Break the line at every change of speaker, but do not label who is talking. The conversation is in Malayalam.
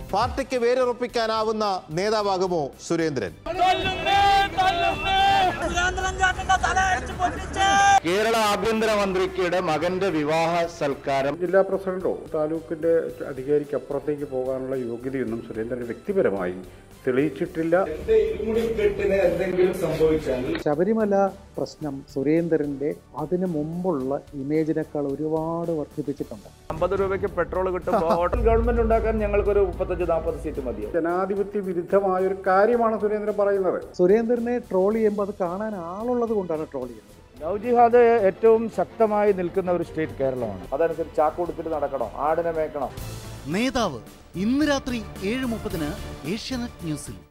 പാർട്ടിക്ക് വേരുറപ്പിക്കാനാവുന്ന നേതാവാകുമോ സുരേന്ദ്രൻ
കേരള ആഭ്യന്തരമന്ത്രിയുടെ മകന്റെ വിവാഹ സൽക്കാരം
ജില്ലാ പ്രസിഡന്റോ താലൂക്കിന്റെ അധികാരിക്ക് അപ്പുറത്തേക്ക് പോകാനുള്ള യോഗ്യതയൊന്നും സുരേന്ദ്രൻ വ്യക്തിപരമായി തെളിയിച്ചിട്ടില്ല
ശബരിമല പ്രശ്നം സുരേന്ദ്രന്റെ അതിനു മുമ്പുള്ള ഇമേജിനേക്കാൾ ഒരുപാട് വർദ്ധിപ്പിച്ചിട്ടുണ്ട്
അമ്പത് രൂപയ്ക്ക് പെട്രോൾ കിട്ടുമ്പോൾ ഹോട്ടൽ ഗവൺമെന്റ് ഉണ്ടാക്കാൻ ഞങ്ങൾക്കൊരു മുപ്പത്തഞ്ച് നാൽപ്പത് സീറ്റ് മതിയോ
ജനാധിപത്യ വിരുദ്ധമായ ഒരു കാര്യമാണ് സുരേന്ദ്രൻ പറയുന്നത്
സുരേന്ദ്രനെ ട്രോൾ ചെയ്യുമ്പോൾ അത് കാണാൻ ആളുള്ളത് കൊണ്ടാണ് ട്രോൾ ചെയ്യുന്നത്
ലവ് ജിഹാദ് ഏറ്റവും ശക്തമായി നിൽക്കുന്ന ഒരു സ്റ്റേറ്റ് കേരളമാണ് അതനുസരിച്ച് ചാക്ക് കൊടുത്തിട്ട് നടക്കണം ആടിനെ മേക്കണം
നേതാവ് ഇന്ന് രാത്രി ഏഴ് മുപ്പതിന് ഏഷ്യാനെറ്റ് ന്യൂസിൽ